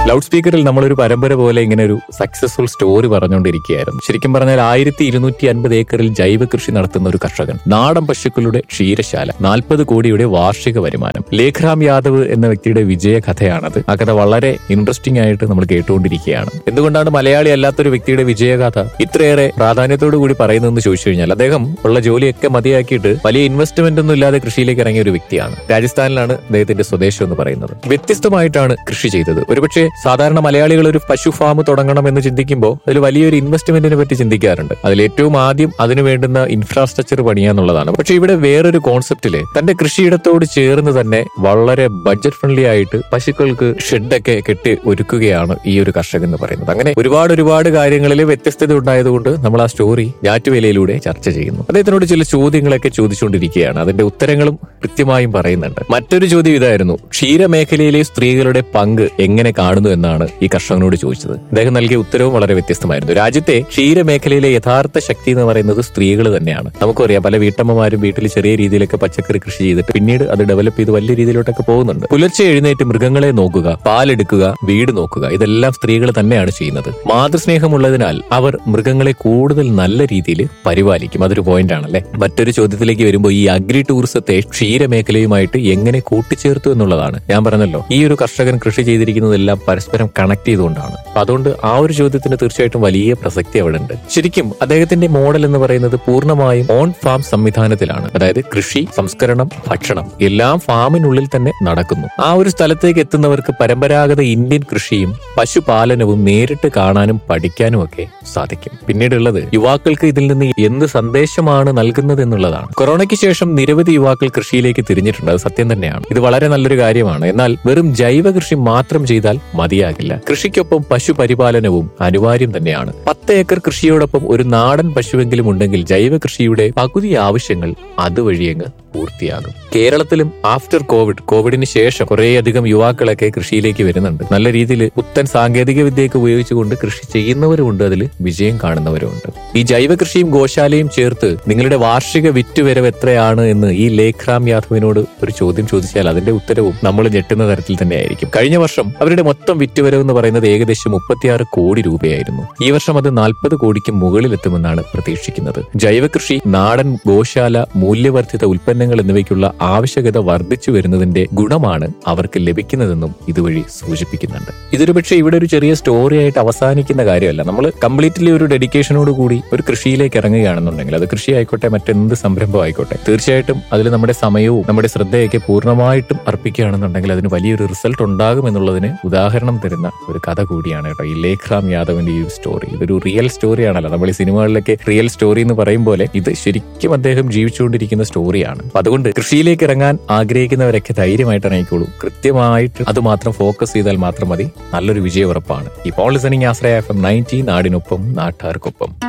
loud സ്പീക്കറിൽ നമ്മളൊരു പരമ്പര പോലെ ഇങ്ങനെ ഒരു സക്സസ്ഫുൾ സ്റ്റോറി പറഞ്ഞുകൊണ്ടിരിക്കുകയായിരുന്നു ശരിക്കും പറഞ്ഞാൽ ആയിരത്തി ഇരുന്നൂറ്റി അൻപത് ഏക്കറിൽ ജൈവ കൃഷി നടത്തുന്ന ഒരു കർഷകൻ നാടൻ പശുക്കളുടെ ക്ഷീരശാല നാൽപ്പത് കോടിയുടെ വാർഷിക വരുമാനം ലേഖ്രാം യാദവ് എന്ന വ്യക്തിയുടെ വിജയ കഥയാണത് ആ കഥ വളരെ ഇൻട്രസ്റ്റിംഗ് ആയിട്ട് നമ്മൾ കേട്ടുകൊണ്ടിരിക്കുകയാണ് എന്തുകൊണ്ടാണ് മലയാളി അല്ലാത്തൊരു വ്യക്തിയുടെ വിജയഗാഥ ഇത്രയേറെ പ്രാധാന്യത്തോടു കൂടി പറയുന്നതെന്ന് ചോദിച്ചു കഴിഞ്ഞാൽ അദ്ദേഹം ഉള്ള ജോലിയൊക്കെ മതിയാക്കിയിട്ട് വലിയ ഇൻവെസ്റ്റ്മെന്റ് ഒന്നും ഇല്ലാതെ കൃഷിയിലേക്ക് ഇറങ്ങിയ ഒരു വ്യക്തിയാണ് രാജസ്ഥാനിലാണ് അദ്ദേഹത്തിന്റെ സ്വദേശം എന്ന് പറയുന്നത് വ്യത്യസ്തമായിട്ടാണ് കൃഷി ചെയ്തത് ഒരുപക്ഷെ സാധാരണ മലയാളികൾ ഒരു പശു ഫാം തുടങ്ങണം എന്ന് ചിന്തിക്കുമ്പോൾ അതിൽ വലിയൊരു ഇൻവെസ്റ്റ്മെന്റിനെ പറ്റി ചിന്തിക്കാറുണ്ട് അതിൽ ഏറ്റവും ആദ്യം അതിനു വേണ്ടുന്ന ഇൻഫ്രാസ്ട്രക്ചർ പണിയാന്നുള്ളതാണ് പക്ഷെ ഇവിടെ വേറൊരു കോൺസെപ്റ്റില് തന്റെ കൃഷിയിടത്തോട് ചേർന്ന് തന്നെ വളരെ ബഡ്ജറ്റ് ഫ്രണ്ട്ലി ആയിട്ട് പശുക്കൾക്ക് ഷെഡൊക്കെ കെട്ടി ഒരുക്കുകയാണ് ഈ ഒരു കർഷകൻ എന്ന് പറയുന്നത് അങ്ങനെ ഒരുപാട് ഒരുപാട് കാര്യങ്ങളിൽ വ്യത്യസ്തത ഉണ്ടായതുകൊണ്ട് നമ്മൾ ആ സ്റ്റോറി ഞാറ്റുവേലയിലൂടെ ചർച്ച ചെയ്യുന്നു അദ്ദേഹത്തിനോട് ചില ചോദ്യങ്ങളൊക്കെ ചോദിച്ചുകൊണ്ടിരിക്കുകയാണ് അതിന്റെ ഉത്തരങ്ങളും കൃത്യമായും പറയുന്നുണ്ട് മറ്റൊരു ചോദ്യം ഇതായിരുന്നു ക്ഷീരമേഖലയിലെ സ്ത്രീകളുടെ പങ്ക് എങ്ങനെ കാണുന്നു എന്നാണ് ഈ കർഷകനോട് ചോദിച്ചത് അദ്ദേഹം നൽകിയ ഉത്തരവും വളരെ വ്യത്യസ്തമായിരുന്നു രാജ്യത്തെ ക്ഷീരമേഖലയിലെ യഥാർത്ഥ ശക്തി എന്ന് പറയുന്നത് സ്ത്രീകൾ തന്നെയാണ് നമുക്കറിയാം പല വീട്ടമ്മമാരും വീട്ടിൽ ചെറിയ രീതിയിലൊക്കെ പച്ചക്കറി കൃഷി ചെയ്തിട്ട് പിന്നീട് അത് ഡെവലപ്പ് ചെയ്ത് വലിയ രീതിയിലോട്ടൊക്കെ പോകുന്നുണ്ട് പുലർച്ചെ എഴുന്നേറ്റ് മൃഗങ്ങളെ നോക്കുക പാലെടുക്കുക വീട് നോക്കുക ഇതെല്ലാം സ്ത്രീകൾ തന്നെയാണ് ചെയ്യുന്നത് മാതൃസ്നേഹമുള്ളതിനാൽ അവർ മൃഗങ്ങളെ കൂടുതൽ നല്ല രീതിയിൽ പരിപാലിക്കും അതൊരു പോയിന്റ് ആണല്ലേ മറ്റൊരു ചോദ്യത്തിലേക്ക് വരുമ്പോൾ ഈ അഗ്രി ടൂറിസത്തെ ക്ഷീരമേഖലയുമായിട്ട് എങ്ങനെ കൂട്ടിച്ചേർത്തു എന്നുള്ളതാണ് ഞാൻ പറഞ്ഞല്ലോ ഈ ഒരു കർഷകൻ കൃഷി ചെയ്തിരിക്കുന്നതെല്ലാം പരസ്പരം കണക്ട് ചെയ്തുകൊണ്ടാണ് അപ്പൊ അതുകൊണ്ട് ആ ഒരു ചോദ്യത്തിന് തീർച്ചയായിട്ടും വലിയ പ്രസക്തി അവിടെ ഉണ്ട് ശരിക്കും അദ്ദേഹത്തിന്റെ മോഡൽ എന്ന് പറയുന്നത് പൂർണ്ണമായും ഓൺ ഫാം സംവിധാനത്തിലാണ് അതായത് കൃഷി സംസ്കരണം ഭക്ഷണം എല്ലാം ഫാമിനുള്ളിൽ തന്നെ നടക്കുന്നു ആ ഒരു സ്ഥലത്തേക്ക് എത്തുന്നവർക്ക് പരമ്പരാഗത ഇന്ത്യൻ കൃഷിയും പശുപാലനവും നേരിട്ട് കാണാനും പഠിക്കാനും ഒക്കെ സാധിക്കും പിന്നീടുള്ളത് യുവാക്കൾക്ക് ഇതിൽ നിന്ന് എന്ത് സന്ദേശമാണ് നൽകുന്നത് എന്നുള്ളതാണ് കൊറോണയ്ക്ക് ശേഷം നിരവധി യുവാക്കൾ കൃഷിയിലേക്ക് തിരിഞ്ഞിട്ടുണ്ട് അത് സത്യം തന്നെയാണ് ഇത് വളരെ നല്ലൊരു കാര്യമാണ് എന്നാൽ വെറും ജൈവ കൃഷി മാത്രം ചെയ്താൽ മതിയാകില്ല കൃഷിക്കൊപ്പം പശു പരിപാലനവും അനിവാര്യം തന്നെയാണ് പത്ത് ഏക്കർ കൃഷിയോടൊപ്പം ഒരു നാടൻ പശുവെങ്കിലും ഉണ്ടെങ്കിൽ ജൈവ കൃഷിയുടെ പകുതി ആവശ്യങ്ങൾ അതുവഴിയങ്ങ് പൂർത്തിയാകും കേരളത്തിലും ആഫ്റ്റർ കോവിഡ് കോവിഡിന് ശേഷം കുറേയധികം യുവാക്കളൊക്കെ കൃഷിയിലേക്ക് വരുന്നുണ്ട് നല്ല രീതിയിൽ പുത്തൻ സാങ്കേതിക വിദ്യയൊക്കെ ഉപയോഗിച്ചുകൊണ്ട് കൃഷി ചെയ്യുന്നവരുമുണ്ട് അതിൽ വിജയം കാണുന്നവരുമുണ്ട് ഈ ജൈവ കൃഷിയും ഗോശാലയും ചേർത്ത് നിങ്ങളുടെ വാർഷിക വിറ്റുവരവ് എത്രയാണ് എന്ന് ഈ ലേഖ്രാം യാദവിനോട് ഒരു ചോദ്യം ചോദിച്ചാൽ അതിന്റെ ഉത്തരവും നമ്മൾ ഞെട്ടുന്ന തരത്തിൽ തന്നെയായിരിക്കും കഴിഞ്ഞ വർഷം അവരുടെ മൊത്തം വിറ്റുവരവ് എന്ന് പറയുന്നത് ഏകദേശം മുപ്പത്തിയാറ് കോടി രൂപയായിരുന്നു ഈ വർഷം അത് നാൽപ്പത് കോടിക്ക് മുകളിലെത്തുമെന്നാണ് പ്രതീക്ഷിക്കുന്നത് ജൈവ കൃഷി നാടൻ ഗോശാല മൂല്യവർദ്ധിത ഉൽപ്പന്നങ്ങൾ എന്നിവയ്ക്കുള്ള ആവശ്യകത വർദ്ധിച്ചു വരുന്നതിന്റെ ഗുണമാണ് അവർക്ക് ലഭിക്കുന്നതെന്നും ഇതുവഴി സൂചിപ്പിക്കുന്നുണ്ട് ഇതൊരു പക്ഷേ ഇവിടെ ഒരു ചെറിയ സ്റ്റോറി ആയിട്ട് അവസാനിക്കുന്ന കാര്യമല്ല നമ്മൾ കംപ്ലീറ്റ്ലി ഒരു ഡെഡിക്കേഷനോട് കൂടി ഒരു കൃഷിയിലേക്ക് ഇറങ്ങുകയാണെന്നുണ്ടെങ്കിൽ അത് കൃഷി ആയിക്കോട്ടെ മറ്റെന്ത് സംരംഭം ആയിക്കോട്ടെ തീർച്ചയായിട്ടും അതിൽ നമ്മുടെ സമയവും നമ്മുടെ ശ്രദ്ധയൊക്കെ പൂർണ്ണമായിട്ടും അർപ്പിക്കുകയാണെന്നുണ്ടെങ്കിൽ അതിന് വലിയൊരു റിസൾട്ട് ഉണ്ടാകും എന്നുള്ളതിന് ഉദാഹരണം തരുന്ന ഒരു കഥ കൂടിയാണ് കേട്ടോ ഈ ലേഖ്രാം യാദവിന്റെ ഈ ഒരു സ്റ്റോറി ഇതൊരു റിയൽ സ്റ്റോറിയാണല്ലോ നമ്മൾ ഈ സിനിമകളിലൊക്കെ റിയൽ സ്റ്റോറി എന്ന് പറയും പോലെ ഇത് ശരിക്കും അദ്ദേഹം ജീവിച്ചുകൊണ്ടിരിക്കുന്ന സ്റ്റോറിയാണ് അപ്പൊ അതുകൊണ്ട് കൃഷിയിലേക്ക് ഇറങ്ങാൻ ആഗ്രഹിക്കുന്നവരൊക്കെ ധൈര്യമായിട്ട് ഇറങ്ങിക്കോളൂ കൃത്യമായിട്ട് അത് മാത്രം ഫോക്കസ് ചെയ്താൽ മാത്രം മതി നല്ലൊരു വിജയ ഉറപ്പാണ് ഇപ്പോൾ listening Ashraya F M nineteen നാടിനൊപ്പം നാട്ടാർക്കൊപ്പം